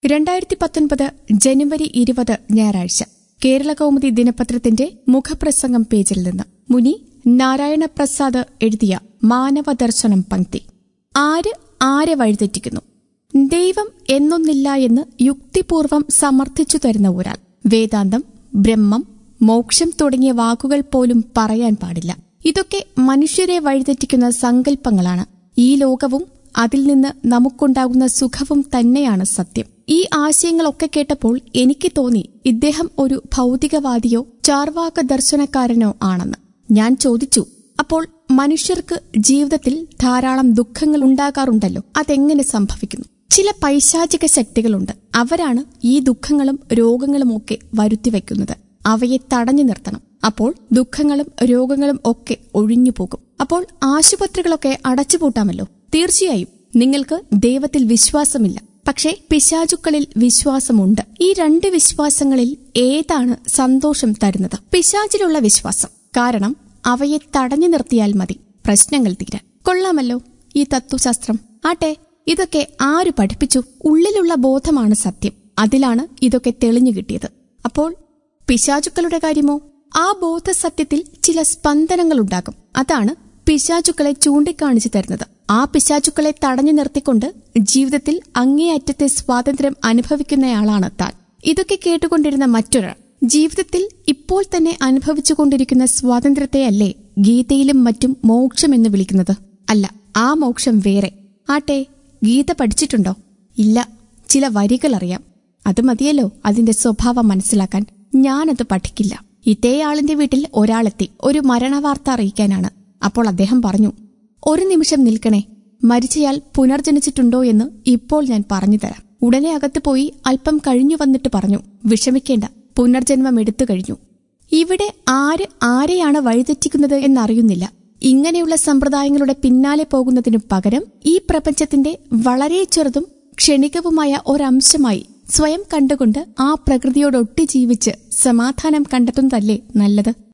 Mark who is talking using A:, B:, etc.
A: രണ്ടായിരത്തി പത്തൊൻപത് ജനുവരി ഇരുപത് ഞായറാഴ്ച കേരള കൗമുദി ദിനപത്രത്തിന്റെ മുഖപ്രസംഗം പേജിൽ നിന്ന് മുനി നാരായണ പ്രസാദ് എഴുതിയ മാനവദർശനം പങ്ക്തി ആര് ആരെ വഴിതെറ്റിക്കുന്നു ദൈവം എന്നൊന്നില്ല എന്ന് യുക്തിപൂർവം സമർത്ഥിച്ചു തരുന്ന ഒരാൾ വേദാന്തം ബ്രഹ്മം മോക്ഷം തുടങ്ങിയ വാക്കുകൾ പോലും പറയാൻ പാടില്ല ഇതൊക്കെ മനുഷ്യരെ വഴിതെറ്റിക്കുന്ന സങ്കല്പങ്ങളാണ് ഈ ലോകവും അതിൽ നിന്ന് നമുക്കുണ്ടാകുന്ന സുഖവും തന്നെയാണ് സത്യം ഈ ആശയങ്ങളൊക്കെ കേട്ടപ്പോൾ എനിക്ക് തോന്നി ഇദ്ദേഹം ഒരു ഭൗതികവാദിയോ ചാർവാക ദർശനക്കാരനോ ആണെന്ന് ഞാൻ ചോദിച്ചു അപ്പോൾ മനുഷ്യർക്ക് ജീവിതത്തിൽ ധാരാളം ദുഃഖങ്ങൾ ഉണ്ടാകാറുണ്ടല്ലോ അതെങ്ങനെ സംഭവിക്കുന്നു ചില പൈശാചിക ശക്തികളുണ്ട് അവരാണ് ഈ ദുഃഖങ്ങളും രോഗങ്ങളും ഒക്കെ വരുത്തിവെക്കുന്നത് അവയെ തടഞ്ഞു നിർത്തണം അപ്പോൾ ദുഃഖങ്ങളും രോഗങ്ങളും ഒക്കെ ഒഴിഞ്ഞു പോകും അപ്പോൾ ആശുപത്രികളൊക്കെ അടച്ചുപൂട്ടാമല്ലോ തീർച്ചയായും നിങ്ങൾക്ക് ദൈവത്തിൽ വിശ്വാസമില്ല പക്ഷേ പിശാചുക്കളിൽ വിശ്വാസമുണ്ട് ഈ രണ്ട് വിശ്വാസങ്ങളിൽ ഏതാണ് സന്തോഷം തരുന്നത് പിശാചിലുള്ള വിശ്വാസം കാരണം അവയെ തടഞ്ഞു നിർത്തിയാൽ മതി പ്രശ്നങ്ങൾ തീരാൻ കൊള്ളാമല്ലോ ഈ തത്വശാസ്ത്രം ആട്ടെ ഇതൊക്കെ ആര് പഠിപ്പിച്ചു ഉള്ളിലുള്ള ബോധമാണ് സത്യം അതിലാണ് ഇതൊക്കെ തെളിഞ്ഞു കിട്ടിയത് അപ്പോൾ പിശാചുക്കളുടെ കാര്യമോ ആ ബോധസത്യത്തിൽ ചില സ്പന്ദനങ്ങളുണ്ടാകും അതാണ് പിശാചുക്കളെ ചൂണ്ടിക്കാണിച്ചു തരുന്നത് ആ പിശാചുക്കളെ തടഞ്ഞു നിർത്തിക്കൊണ്ട് ജീവിതത്തിൽ അങ്ങേയറ്റത്തെ സ്വാതന്ത്ര്യം അനുഭവിക്കുന്നയാളാണ് താൻ ഇതൊക്കെ കേട്ടുകൊണ്ടിരുന്ന മറ്റൊരാൾ ജീവിതത്തിൽ ഇപ്പോൾ തന്നെ അനുഭവിച്ചുകൊണ്ടിരിക്കുന്ന സ്വാതന്ത്ര്യത്തെയല്ലേ ഗീതയിലും മറ്റും മോക്ഷമെന്ന് വിളിക്കുന്നത് അല്ല ആ മോക്ഷം വേറെ ആട്ടെ ഗീത പഠിച്ചിട്ടുണ്ടോ ഇല്ല ചില വരികൾ അറിയാം അത് മതിയല്ലോ അതിന്റെ സ്വഭാവം മനസ്സിലാക്കാൻ ഞാനത് പഠിക്കില്ല ഇതേയാളിന്റെ വീട്ടിൽ ഒരാളെത്തി ഒരു മരണവാർത്ത അറിയിക്കാനാണ് അപ്പോൾ അദ്ദേഹം പറഞ്ഞു ഒരു നിമിഷം നിൽക്കണേ മരിച്ചയാൾ പുനർജനിച്ചിട്ടുണ്ടോ എന്ന് ഇപ്പോൾ ഞാൻ പറഞ്ഞു തരാം ഉടനെ അകത്ത് പോയി അല്പം കഴിഞ്ഞു വന്നിട്ട് പറഞ്ഞു വിഷമിക്കേണ്ട പുനർജന്മം എടുത്തു കഴിഞ്ഞു ഇവിടെ ആര് ആരെയാണ് വഴിതെറ്റിക്കുന്നത് എന്നറിയുന്നില്ല ഇങ്ങനെയുള്ള സമ്പ്രദായങ്ങളുടെ പിന്നാലെ പോകുന്നതിനു പകരം ഈ പ്രപഞ്ചത്തിന്റെ വളരെ ചെറുതും ക്ഷണികവുമായ ഒരംശമായി സ്വയം കണ്ടുകൊണ്ട് ആ പ്രകൃതിയോടൊട്ടി ജീവിച്ച് സമാധാനം കണ്ടെത്തുന്നതല്ലേ നല്ലത്